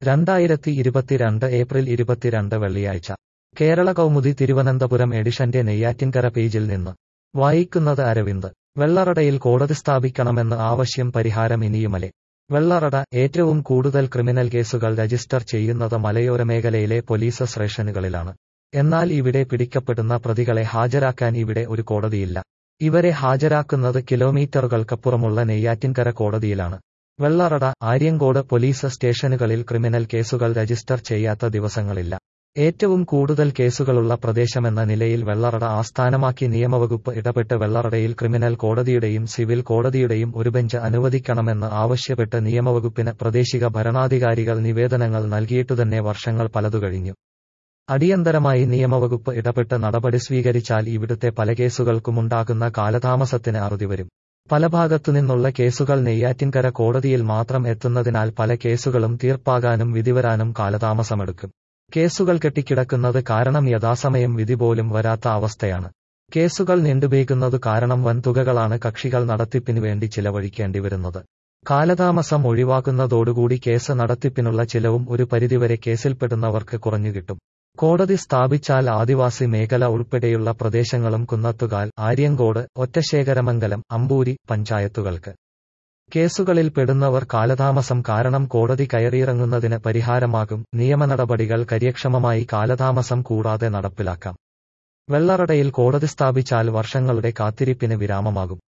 രണ്ടായിരത്തി ഇരുപത്തിരണ്ട് ഏപ്രിൽ ഇരുപത്തിരണ്ട് വെള്ളിയാഴ്ച കേരള കൗമുദി തിരുവനന്തപുരം എഡിഷന്റെ നെയ്യാറ്റിൻകര പേജിൽ നിന്ന് വായിക്കുന്നത് അരവിന്ദ് വെള്ളറടയിൽ കോടതി സ്ഥാപിക്കണമെന്ന് ആവശ്യം പരിഹാരം ഇനിയുമലെ വെള്ളറട ഏറ്റവും കൂടുതൽ ക്രിമിനൽ കേസുകൾ രജിസ്റ്റർ ചെയ്യുന്നത് മലയോര മേഖലയിലെ പോലീസ് സ്റ്റേഷനുകളിലാണ് എന്നാൽ ഇവിടെ പിടിക്കപ്പെടുന്ന പ്രതികളെ ഹാജരാക്കാൻ ഇവിടെ ഒരു കോടതിയില്ല ഇവരെ ഹാജരാക്കുന്നത് കിലോമീറ്ററുകൾക്കപ്പുറമുള്ള നെയ്യാറ്റിൻകര കോടതിയിലാണ് വെള്ളറട ആര്യങ്കോട് പോലീസ് സ്റ്റേഷനുകളിൽ ക്രിമിനൽ കേസുകൾ രജിസ്റ്റർ ചെയ്യാത്ത ദിവസങ്ങളില്ല ഏറ്റവും കൂടുതൽ കേസുകളുള്ള പ്രദേശമെന്ന നിലയിൽ വെള്ളറട ആസ്ഥാനമാക്കി നിയമവകുപ്പ് ഇടപെട്ട് വെള്ളറടയിൽ ക്രിമിനൽ കോടതിയുടെയും സിവിൽ കോടതിയുടെയും ഒരു ബെഞ്ച് അനുവദിക്കണമെന്ന് ആവശ്യപ്പെട്ട് നിയമവകുപ്പിന് പ്രാദേശിക ഭരണാധികാരികൾ നിവേദനങ്ങൾ നൽകിയിട്ടുതന്നെ വർഷങ്ങൾ പലതു കഴിഞ്ഞു അടിയന്തരമായി നിയമവകുപ്പ് ഇടപെട്ട് നടപടി സ്വീകരിച്ചാൽ ഇവിടുത്തെ പല കേസുകൾക്കുമുണ്ടാകുന്ന കാലതാമസത്തിന് അറുതി വരും പല ഭാഗത്തുനിന്നുള്ള കേസുകൾ നെയ്യാറ്റിൻകര കോടതിയിൽ മാത്രം എത്തുന്നതിനാൽ പല കേസുകളും തീർപ്പാകാനും വിധിവരാനും കാലതാമസമെടുക്കും കേസുകൾ കെട്ടിക്കിടക്കുന്നത് കാരണം യഥാസമയം വിധി പോലും വരാത്ത അവസ്ഥയാണ് കേസുകൾ നീണ്ടുപയോഗിക്കുന്നതു കാരണം വൻതുകകളാണ് കക്ഷികൾ നടത്തിപ്പിനു വേണ്ടി ചിലവഴിക്കേണ്ടി വരുന്നത് കാലതാമസം ഒഴിവാക്കുന്നതോടുകൂടി കേസ് നടത്തിപ്പിനുള്ള ചിലവും ഒരു പരിധിവരെ കേസിൽപ്പെടുന്നവർക്ക് കുറഞ്ഞുകിട്ടും കോടതി സ്ഥാപിച്ചാൽ ആദിവാസി മേഖല ഉൾപ്പെടെയുള്ള പ്രദേശങ്ങളും കുന്നത്തുകാൽ ആര്യങ്കോട് ഒറ്റശേഖരമംഗലം അമ്പൂരി പഞ്ചായത്തുകൾക്ക് കേസുകളിൽ പെടുന്നവർ കാലതാമസം കാരണം കോടതി കയറിയിറങ്ങുന്നതിന് പരിഹാരമാകും നിയമനടപടികൾ കാര്യക്ഷമമായി കാലതാമസം കൂടാതെ നടപ്പിലാക്കാം വെള്ളറടയിൽ കോടതി സ്ഥാപിച്ചാൽ വർഷങ്ങളുടെ കാത്തിരിപ്പിന് വിരാമമാകും